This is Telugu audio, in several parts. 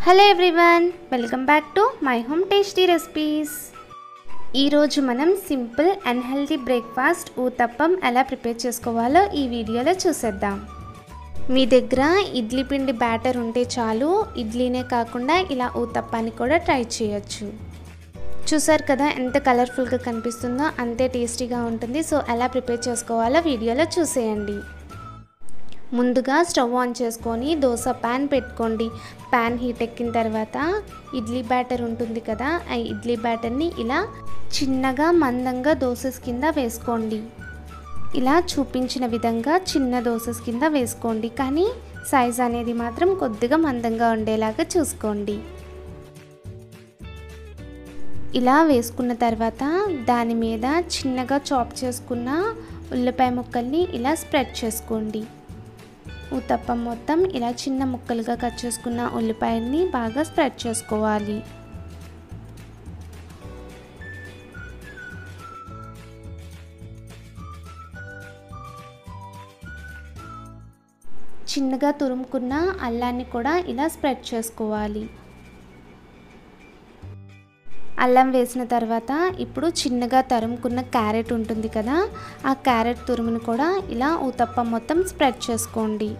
hello everyone welcome back to my home tasty recipes ఈరోజు మనం simple and healthy breakfast uttapam ఎలా ప్రిపేర్ చేసుకోవాలో ఈ వీడియోలో చూసేద్దాం మీ దగ్గర ఇడ్లీ పిండి బ్యాటర్ ఉంటే చాలు ఇడ్లీనే కాకుండా ఇలా ఊతప్పాన్ని కూడా ట్రై చేయొచ్చు చూసారు కదా ఎంత కలర్ఫుల్గా కనిపిస్తుందో అంతే టేస్టీగా ఉంటుంది సో ఎలా ప్రిపేర్ చేసుకోవాలో వీడియోలో చూసేయండి ముందుగా స్టవ్ ఆన్ చేసుకొని దోశ ప్యాన్ పెట్టుకోండి ప్యాన్ హీట్ ఎక్కిన తర్వాత ఇడ్లీ బ్యాటర్ ఉంటుంది కదా ఆ ఇడ్లీ బ్యాటర్ని ఇలా చిన్నగా మందంగా దోసెస్ కింద వేసుకోండి ఇలా చూపించిన విధంగా చిన్న దోసెస్ కింద వేసుకోండి కానీ సైజ్ అనేది మాత్రం కొద్దిగా మందంగా ఉండేలాగా చూసుకోండి ఇలా వేసుకున్న తర్వాత దాని మీద చిన్నగా చాప్ చేసుకున్న ఉల్లిపాయ ముక్కల్ని ఇలా స్ప్రెడ్ చేసుకోండి ఉత్తప్పం మొత్తం ఇలా చిన్న ముక్కలుగా కట్ చేసుకున్న ఉల్లిపాయల్ని బాగా స్ప్రెడ్ చేసుకోవాలి చిన్నగా తురుముకున్న అల్లాన్ని కూడా ఇలా స్ప్రెడ్ చేసుకోవాలి అల్లం వేసిన తర్వాత ఇప్పుడు చిన్నగా తరుముకున్న క్యారెట్ ఉంటుంది కదా ఆ క్యారెట్ తురుమును కూడా ఇలా ఊతప్పం మొత్తం స్ప్రెడ్ చేసుకోండి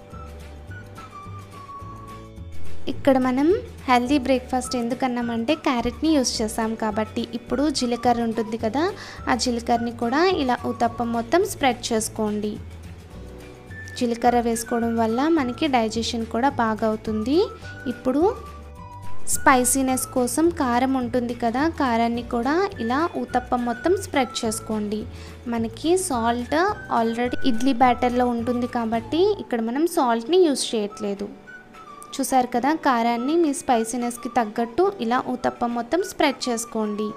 ఇక్కడ మనం హెల్దీ బ్రేక్ఫాస్ట్ ఎందుకన్నామంటే క్యారెట్ని యూస్ చేసాం కాబట్టి ఇప్పుడు జీలకర్ర ఉంటుంది కదా ఆ జీలకర్రని కూడా ఇలా ఊతప్పం మొత్తం స్ప్రెడ్ చేసుకోండి జీలకర్ర వేసుకోవడం వల్ల మనకి డైజెషన్ కూడా బాగా అవుతుంది ఇప్పుడు స్పైసీనెస్ కోసం కారం ఉంటుంది కదా కారాన్ని కూడా ఇలా ఊతప్పం మొత్తం స్ప్రెడ్ చేసుకోండి మనకి సాల్ట్ ఆల్రెడీ ఇడ్లీ బ్యాటర్లో ఉంటుంది కాబట్టి ఇక్కడ మనం సాల్ట్ని యూస్ చేయట్లేదు చూసారు కదా కారాన్ని మీ స్పైసీనెస్కి తగ్గట్టు ఇలా ఊతప్పం మొత్తం స్ప్రెడ్ చేసుకోండి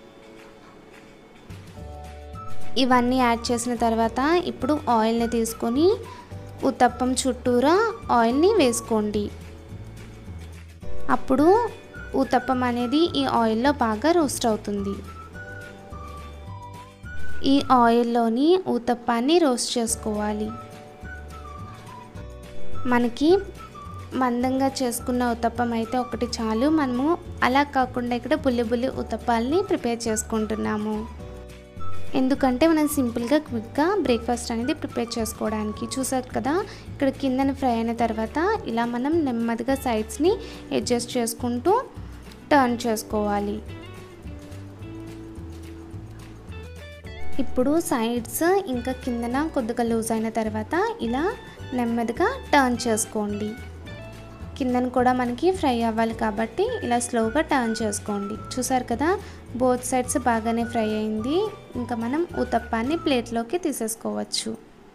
ఇవన్నీ యాడ్ చేసిన తర్వాత ఇప్పుడు ఆయిల్ని తీసుకొని ఉత్తప్పం చుట్టూరా ఆయిల్ని వేసుకోండి అప్పుడు ఊతప్పం అనేది ఈ ఆయిల్లో బాగా రోస్ట్ అవుతుంది ఈ ఆయిల్లోని ఊతప్పాన్ని రోస్ట్ చేసుకోవాలి మనకి మందంగా చేసుకున్న ఉతప్పం అయితే ఒకటి చాలు మనము అలా కాకుండా ఇక్కడ బుల్లి బుల్లి ఉతప్పాలని ప్రిపేర్ చేసుకుంటున్నాము ఎందుకంటే మనం సింపుల్గా క్విక్గా బ్రేక్ఫాస్ట్ అనేది ప్రిపేర్ చేసుకోవడానికి చూసారు కదా ఇక్కడ కిందన ఫ్రై అయిన తర్వాత ఇలా మనం నెమ్మదిగా సైడ్స్ని అడ్జస్ట్ చేసుకుంటూ టర్న్ చేసుకోవాలి ఇప్పుడు సైడ్స్ ఇంకా కిందన కొద్దిగా లూజ్ అయిన తర్వాత ఇలా నెమ్మదిగా టర్న్ చేసుకోండి కిందన కూడా మనకి ఫ్రై అవ్వాలి కాబట్టి ఇలా స్లోగా టర్న్ చేసుకోండి చూసారు కదా బోత్ సైడ్స్ బాగానే ఫ్రై అయింది ఇంకా మనం ఉతప్పాన్ని ప్లేట్లోకి తీసేసుకోవచ్చు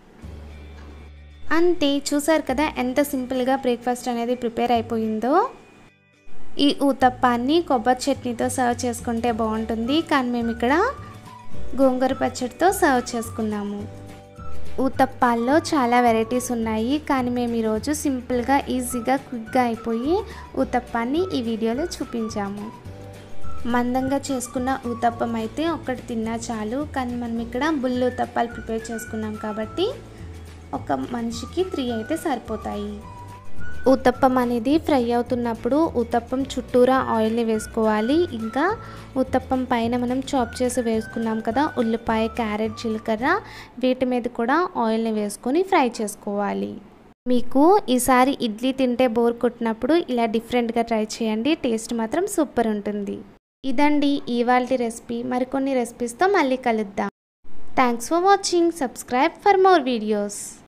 అంతే చూసారు కదా ఎంత సింపుల్గా బ్రేక్ఫాస్ట్ అనేది ప్రిపేర్ అయిపోయిందో ఈ ఊతప్పాన్ని కొబ్బరి చట్నీతో సర్వ్ చేసుకుంటే బాగుంటుంది కానీ మేము ఇక్కడ గోంగూర పచ్చడితో సర్వ్ చేసుకున్నాము ఊతప్పాల్లో చాలా వెరైటీస్ ఉన్నాయి కానీ మేము ఈరోజు సింపుల్గా ఈజీగా క్విక్గా అయిపోయి ఊతప్పాన్ని ఈ వీడియోలో చూపించాము మందంగా చేసుకున్న ఊతప్పం అయితే ఒక్కటి తిన్నా చాలు కానీ మనం ఇక్కడ బుల్లు ఊతప్పాలు ప్రిపేర్ చేసుకున్నాం కాబట్టి ఒక మనిషికి త్రీ అయితే సరిపోతాయి ఊతప్పం అనేది ఫ్రై అవుతున్నప్పుడు ఊతప్పం చుట్టూరా ఆయిల్ని వేసుకోవాలి ఇంకా ఊతప్పం పైన మనం చాప్ చేసి వేసుకున్నాం కదా ఉల్లిపాయ క్యారెట్ జీలకర్ర వీటి మీద కూడా ఆయిల్ని వేసుకొని ఫ్రై చేసుకోవాలి మీకు ఈసారి ఇడ్లీ తింటే బోర్ కొట్టినప్పుడు ఇలా డిఫరెంట్గా ట్రై చేయండి టేస్ట్ మాత్రం సూపర్ ఉంటుంది ఇదండి ఇవాళ రెసిపీ మరికొన్ని రెసిపీస్తో మళ్ళీ కలుద్దాం thanks for watching subscribe for more videos